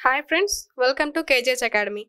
hi friends welcome to KJH academy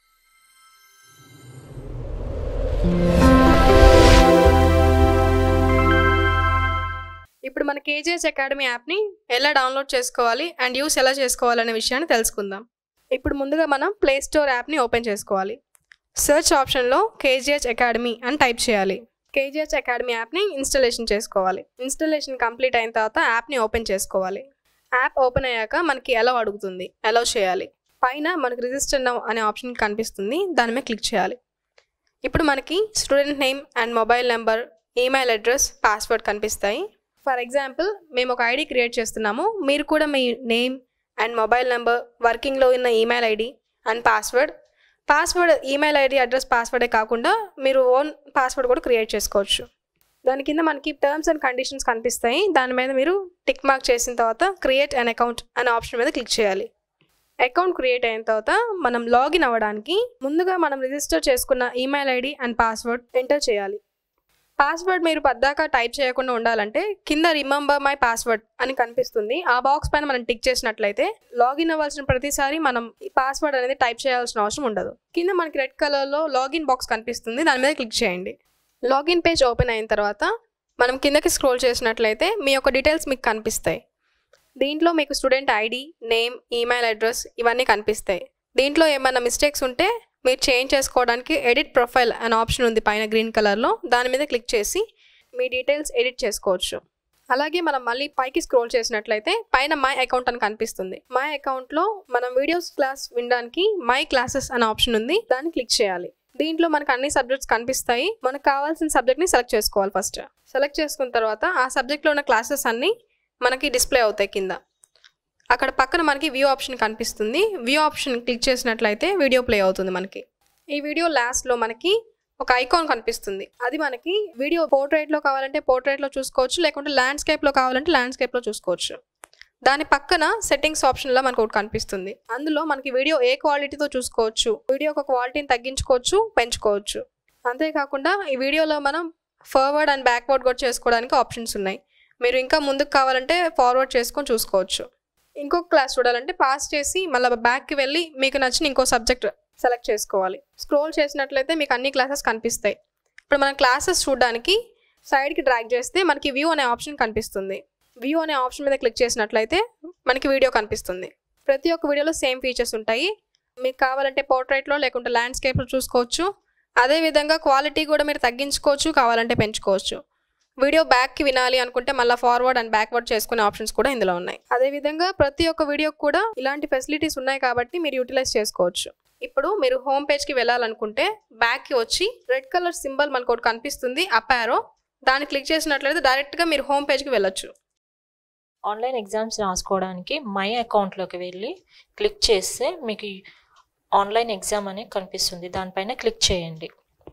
ఇప్పుడు మన KGH academy యాప్ని ఎలా డౌన్లోడ్ చేసుకోవాలి అండ్ యూస్ ఎలా చేసుకోవాలనే విషయాన్ని తెలుసుకుందాం ఇప్పుడు ముందుగా మనం ప్లే స్టోర్ యాప్ని ఓపెన్ చేసుకోవాలి సెర్చ్ ఆప్షన్లో కేజీహెచ్ అకాడమీ అని టైప్ చేయాలి కేజీహెచ్ అకాడమీ యాప్ని ఇన్స్టాలేషన్ చేసుకోవాలి ఇన్స్టాలేషన్ కంప్లీట్ అయిన తర్వాత యాప్ని ఓపెన్ చేసుకోవాలి యాప్ ఓపెన్ అయ్యాక మనకి ఎలా అడుగుతుంది ఎలా చేయాలి పైన మనకి రిజిస్టర్ నౌ అనే ఆప్షన్ కనిపిస్తుంది దాని మీద క్లిక్ చేయాలి ఇప్పుడు మనకి student name and mobile number email address password కనిపిస్తాయి ఫర్ ఎగ్జాంపుల్ మేము ఒక ఐడి క్రియేట్ చేస్తున్నాము మీరు కూడా మీ నేమ్ అండ్ మొబైల్ నెంబర్ వర్కింగ్లో ఉన్న email ID and password password email ID address పాస్వర్డే కాకుండా మీరు ఓన్ పాస్వర్డ్ కూడా క్రియేట్ చేసుకోవచ్చు దాని కింద మనకి టర్మ్స్ అండ్ కండిషన్స్ కనిపిస్తాయి దాని మీద మీరు టిక్ మార్క్ చేసిన తర్వాత క్రియేట్ అన్ అకౌంట్ అనే ఆప్షన్ మీద క్లిక్ చేయాలి అకౌంట్ క్రియేట్ అయిన తర్వాత మనం లాగిన్ అవ్వడానికి ముందుగా మనం రిజిస్టర్ చేసుకున్న email ID and password enter చేయాలి పాస్వర్డ్ మీరు పద్దాక టైప్ చేయకుండా ఉండాలంటే కింద రిమెంబర్ మై పాస్వర్డ్ అని కనిపిస్తుంది ఆ బాక్స్ పైన మనం టిక్ చేసినట్లయితే లాగిన్ అవ్వాల్సిన ప్రతిసారి మనం ఈ పాస్వర్డ్ అనేది టైప్ చేయాల్సిన అవసరం ఉండదు కింద మనకి రెడ్ కలర్లో లాగిన్ బాక్స్ కనిపిస్తుంది దాని మీద క్లిక్ చేయండి లాగిన్ పేజ్ ఓపెన్ అయిన తర్వాత మనం కిందకి స్క్రోల్ చేసినట్లయితే మీ యొక్క డీటెయిల్స్ మీకు కనిపిస్తాయి దీంట్లో మీకు student ID name email address ఇవన్నీ కనిపిస్తాయి దీంట్లో ఏమైనా మిస్టేక్స్ ఉంటే మీరు చేంజ్ చేసుకోవడానికి ఎడిట్ ప్రొఫైల్ అనే ఆప్షన్ ఉంది పైన గ్రీన్ కలర్లో దాని మీద క్లిక్ చేసి మీ డీటెయిల్స్ ఎడిట్ చేసుకోవచ్చు అలాగే మనం మళ్ళీ పైకి స్క్రోల్ చేసినట్లయితే పైన మై అకౌంట్ అని కనిపిస్తుంది మై అకౌంట్లో మనం వీడియోస్ క్లాస్ వినడానికి మై క్లాసెస్ అనే ఆప్షన్ ఉంది దాన్ని క్లిక్ చేయాలి దీంట్లో మనకు అన్ని సబ్జెక్ట్స్ కనిపిస్తాయి మనకు కావాల్సిన సబ్జెక్ట్ని సెలెక్ట్ చేసుకోవాలి ఫస్ట్ సెలెక్ట్ చేసుకున్న తర్వాత ఆ సబ్జెక్ట్లో ఉన్న క్లాసెస్ అన్నీ మనకి డిస్ప్లే అవుతాయి కింద అక్కడ పక్కన మనకి వ్యూ ఆప్షన్ కనిపిస్తుంది వ్యూ ఆప్షన్ క్లిక్ చేసినట్లయితే వీడియో ప్లే అవుతుంది మనకి ఈ వీడియో లాస్ట్లో మనకి ఒక ఐకాన్ కనిపిస్తుంది అది మనకి వీడియో పోర్ట్రేట్లో కావాలంటే పోర్ట్రేట్లో చూసుకోవచ్చు లేకుంటే ల్యాండ్స్కేప్లో కావాలంటే ల్యాండ్స్కేప్లో చూసుకోవచ్చు దాని పక్కన సెట్టింగ్స్ ఆప్షన్లో మనకు ఒకటి కనిపిస్తుంది అందులో మనకి వీడియో ఏ క్వాలిటీతో చూసుకోవచ్చు వీడియో ఒక క్వాలిటీని తగ్గించుకోవచ్చు పెంచుకోవచ్చు అంతేకాకుండా ఈ వీడియోలో మనం ఫార్వర్డ్ అండ్ బ్యాక్వర్డ్ కూడా చేసుకోవడానికి ఆప్షన్స్ ఉన్నాయి మీరు ఇంకా ముందుకు కావాలంటే ఫార్వర్డ్ చేసుకొని చూసుకోవచ్చు ఇంకొక క్లాస్ చూడాలంటే పాస్ చేసి మళ్ళీ బ్యాక్కి వెళ్ళి మీకు నచ్చిన ఇంకో సబ్జెక్ట్ సెలెక్ట్ చేసుకోవాలి స్క్రోల్ చేసినట్లయితే మీకు అన్ని క్లాసెస్ కనిపిస్తాయి ఇప్పుడు మనం క్లాసెస్ చూడడానికి సైడ్కి డ్రాగ్ చేస్తే మనకి వ్యూ అనే ఆప్షన్ కనిపిస్తుంది వ్యూ అనే ఆప్షన్ మీద క్లిక్ చేసినట్లయితే మనకి వీడియో కనిపిస్తుంది ప్రతి ఒక్క వీడియోలో సేమ్ ఫీచర్స్ ఉంటాయి మీకు కావాలంటే పోర్ట్రేట్లో లేకుంటే ల్యాండ్స్కేప్లో చూసుకోవచ్చు అదేవిధంగా క్వాలిటీ కూడా మీరు తగ్గించుకోవచ్చు కావాలంటే పెంచుకోవచ్చు వీడియో బ్యాక్కి వినాలి అనుకుంటే మళ్ళీ ఫార్వర్డ్ అండ్ బ్యాక్వర్డ్ చేసుకునే ఆప్షన్స్ కూడా ఇందులో ఉన్నాయి అదేవిధంగా ప్రతి ఒక్క వీడియోకి కూడా ఇలాంటి ఫెసిలిటీస్ ఉన్నాయి కాబట్టి మీరు యూటిలైజ్ చేసుకోవచ్చు ఇప్పుడు మీరు హోమ్ పేజ్కి వెళ్ళాలనుకుంటే బ్యాక్కి వచ్చి రెడ్ కలర్ సింబల్ మనకు ఒకటి కనిపిస్తుంది అప్ యారో దాన్ని క్లిక్ చేసినట్లయితే డైరెక్ట్గా మీరు హోమ్ పేజ్కి వెళ్ళొచ్చు ఆన్లైన్ ఎగ్జామ్స్ రాసుకోవడానికి మై అకౌంట్లోకి వెళ్ళి క్లిక్ చేస్తే మీకు ఆన్లైన్ ఎగ్జామ్ అనేది కనిపిస్తుంది దానిపైన క్లిక్ చేయండి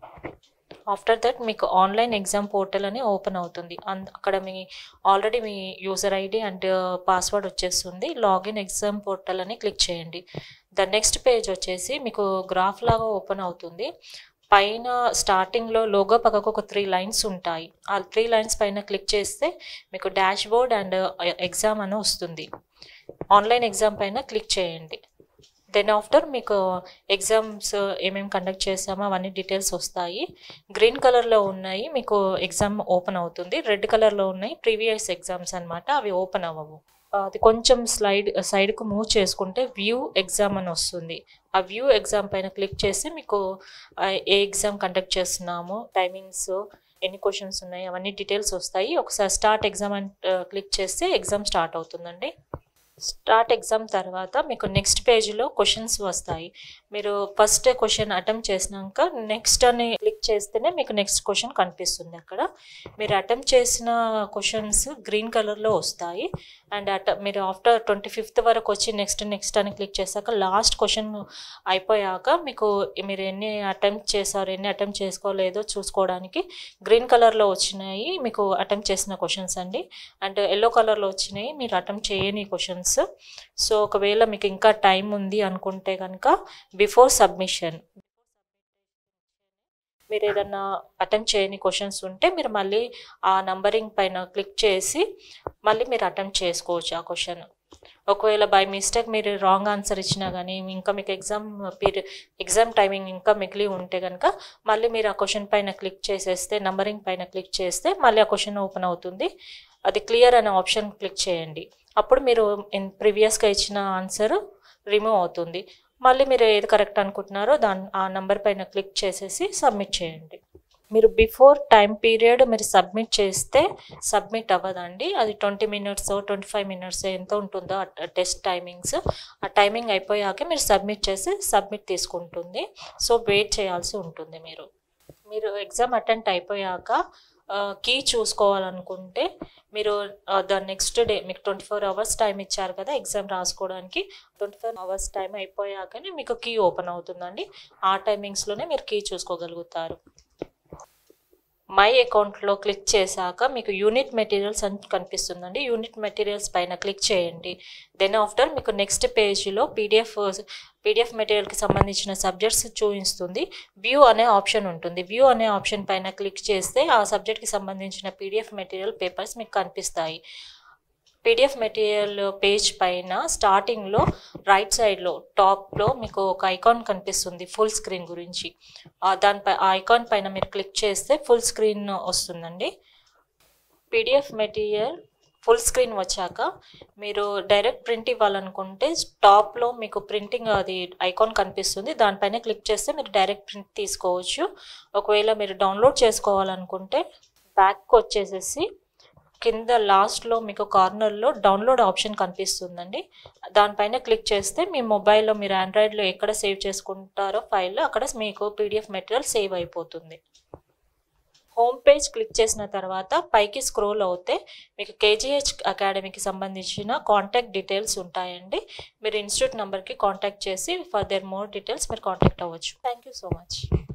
ఆఫ్టర్ దట్ మీకు ఆన్లైన్ ఎగ్జామ్ పోర్టల్ అని ఓపెన్ అవుతుంది అండ్ అక్కడ మీ ఆల్రెడీ మీ యూజర్ ఐడి అండ్ పాస్వర్డ్ వచ్చేస్తుంది లాగిన్ ఎగ్జామ్ పోర్టల్ అని క్లిక్ చేయండి ద నెక్స్ట్ పేజ్ వచ్చేసి మీకు గ్రాఫ్ లాగా ఓపెన్ అవుతుంది పైన స్టార్టింగ్లో లోగో పక్కకు ఒక త్రీ లైన్స్ ఉంటాయి ఆ త్రీ లైన్స్ పైన క్లిక్ చేస్తే మీకు డాష్ బోర్డ్ అండ్ ఎగ్జామ్ అని వస్తుంది ఆన్లైన్ ఎగ్జామ్ పైన క్లిక్ చేయండి దెన్ ఆఫ్టర్ మీకు ఎగ్జామ్స్ ఏమేమి కండక్ట్ చేసామో అవన్నీ డీటెయిల్స్ వస్తాయి గ్రీన్ కలర్లో ఉన్నాయి మీకు ఎగ్జామ్ ఓపెన్ అవుతుంది రెడ్ కలర్లో ఉన్నాయి ప్రీవియస్ ఎగ్జామ్స్ అనమాట అవి ఓపెన్ అవ్వవు అది కొంచెం స్లైడ్ సైడ్కు మూవ్ చేసుకుంటే వ్యూ ఎగ్జామ్ అని వస్తుంది ఆ వ్యూ ఎగ్జామ్ పైన క్లిక్ చేసి మీకు ఏ ఎగ్జామ్ కండక్ట్ చేస్తున్నాము టైమింగ్స్ ఎన్ని క్వశ్చన్స్ ఉన్నాయి అవన్నీ డీటెయిల్స్ వస్తాయి ఒకసారి స్టార్ట్ ఎగ్జామ్ అని క్లిక్ చేస్తే ఎగ్జామ్ స్టార్ట్ అవుతుందండి స్టార్ట్ ఎగ్జామ్ తర్వాత మీకు నెక్స్ట్ పేజ్లో క్వశ్చన్స్ వస్తాయి మీరు ఫస్ట్ క్వశ్చన్ అటెంప్ట్ చేసినాక నెక్స్ట్ అని క్లిక్ చేస్తేనే మీకు నెక్స్ట్ క్వశ్చన్ కనిపిస్తుంది అక్కడ మీరు అటెంప్ట్ చేసిన క్వశ్చన్స్ గ్రీన్ కలర్లో వస్తాయి అండ్ అట మీరు ఆఫ్టర్ ట్వంటీ ఫిఫ్త్ వరకు వచ్చి నెక్స్ట్ నెక్స్ట్ అని క్లిక్ చేశాక లాస్ట్ క్వశ్చన్ అయిపోయాక మీకు మీరు ఎన్ని అటెంప్ట్ చేశారు ఎన్ని అటెంప్ట్ చేసుకోలేదో చూసుకోవడానికి గ్రీన్ కలర్లో వచ్చినాయి మీకు అటెంప్ట్ చేసిన క్వశ్చన్స్ అండి అండ్ ఎల్లో కలర్లో వచ్చినాయి మీరు అటెంప్ట్ చేయని క్వశ్చన్స్ సో ఒకవేళ మీకు ఇంకా టైం ఉంది అనుకుంటే కనుక బిఫోర్ సబ్మిషన్ మీరు ఏదన్నా అటెంప్ట్ చేయని క్వశ్చన్స్ ఉంటే మీరు మళ్ళీ ఆ నంబరింగ్ పైన క్లిక్ చేసి మళ్ళీ మీరు అటెంప్ట్ చేసుకోవచ్చు ఆ క్వశ్చన్ ఒకవేళ బై మిస్టేక్ మీరు రాంగ్ ఆన్సర్ ఇచ్చినా కానీ ఇంకా మీకు ఎగ్జామ్ పీరియడ్ ఎగ్జామ్ టైమింగ్ ఇంకా మిగిలి ఉంటే కనుక మళ్ళీ మీరు ఆ క్వశ్చన్ పైన క్లిక్ చేసేస్తే నంబరింగ్ పైన క్లిక్ చేస్తే మళ్ళీ ఆ క్వశ్చన్ ఓపెన్ అవుతుంది అది క్లియర్ అనే ఆప్షన్ క్లిక్ చేయండి అప్పుడు మీరు ప్రీవియస్గా ఇచ్చిన ఆన్సర్ రిమూవ్ అవుతుంది మళ్ళీ మీరు ఏది కరెక్ట్ అనుకుంటున్నారో దాని ఆ నెంబర్ పైన క్లిక్ చేసేసి సబ్మిట్ చేయండి మీరు బిఫోర్ టైం పీరియడ్ మీరు సబ్మిట్ చేస్తే సబ్మిట్ అవ్వదండి అది twenty minutes twenty five minutes ఎంత ఉంటుందో టెస్ట్ టైమింగ్స్ ఆ టైమింగ్ అయిపోయాక మీరు సబ్మిట్ చేసి సబ్మిట్ తీసుకుంటుంది సో వెయిట్ చేయాల్సి ఉంటుంది మీరు మీరు ఎగ్జామ్ అటెంప్ట్ అయిపోయాక కీ చూసుకోవాలనుకుంటే మీరు ద నెక్స్ట్ డే మీకు ట్వంటీ ఫోర్ అవర్స్ టైం ఇచ్చారు కదా ఎగ్జామ్ రాసుకోవడానికి ట్వంటీ ఫోర్ అవర్స్ టైం అయిపోయాకనే మీకు కీ ఓపెన్ అవుతుందండి ఆ టైమింగ్స్లోనే మీరు కీ చూసుకోగలుగుతారు మై అకౌంట్లో క్లిక్ చేశాక మీకు యూనిట్ మెటీరియల్స్ అని కనిపిస్తుందండి యూనిట్ మెటీరియల్స్ పైన క్లిక్ చేయండి దెన్ ఆఫ్టర్ మీకు నెక్స్ట్ పేజీలో పీడిఎఫ్ పీడిఎఫ్ మెటీరియల్కి సంబంధించిన సబ్జెక్ట్స్ చూపిస్తుంది వ్యూ అనే ఆప్షన్ ఉంటుంది వ్యూ అనే ఆప్షన్ పైన క్లిక్ చేస్తే ఆ సబ్జెక్ట్కి సంబంధించిన పీడిఎఫ్ మెటీరియల్ పేపర్స్ మీకు కనిపిస్తాయి పీడిఎఫ్ మెటీరియల్ పేజ్ పైన స్టార్టింగ్లో రైట్ సైడ్లో టాప్లో మీకు ఒక ఐకాన్ కనిపిస్తుంది ఫుల్ స్క్రీన్ గురించి దానిపై ఆ ఐకాన్ పైన మీరు క్లిక్ చేస్తే ఫుల్ స్క్రీన్ వస్తుందండి పీడిఎఫ్ మెటీరియల్ ఫుల్ స్క్రీన్ వచ్చాక మీరు డైరెక్ట్ ప్రింట్ ఇవ్వాలనుకుంటే టాప్లో మీకు ప్రింటింగ్ అది ఐకాన్ కనిపిస్తుంది దానిపైన క్లిక్ చేస్తే మీరు డైరెక్ట్ ప్రింట్ తీసుకోవచ్చు ఒకవేళ మీరు డౌన్లోడ్ చేసుకోవాలనుకుంటే బ్యాక్ వచ్చేసేసి కింద లాస్ట్లో మీకు కార్నర్లో డౌన్లోడ్ ఆప్షన్ కనిపిస్తుందండి దానిపైన క్లిక్ చేస్తే మీ మొబైల్లో మీరు ఆండ్రాయిడ్లో ఎక్కడ సేవ్ చేసుకుంటారో ఫైల్లో అక్కడ మీకు పీడిఎఫ్ మెటీరియల్ సేవ్ అయిపోతుంది హోమ్ పేజ్ క్లిక్ చేసిన తర్వాత పైకి స్క్రోల్ అవుతే మీకు కేజీహెచ్ అకాడమీకి సంబంధించిన కాంటాక్ట్ డీటెయిల్స్ ఉంటాయండి మీరు ఇన్స్టిట్యూట్ నెంబర్కి కాంటాక్ట్ చేసి ఫర్దర్ మోర్ డీటెయిల్స్ మీరు కాంటాక్ట్ అవ్వచ్చు థ్యాంక్ యూ సో మచ్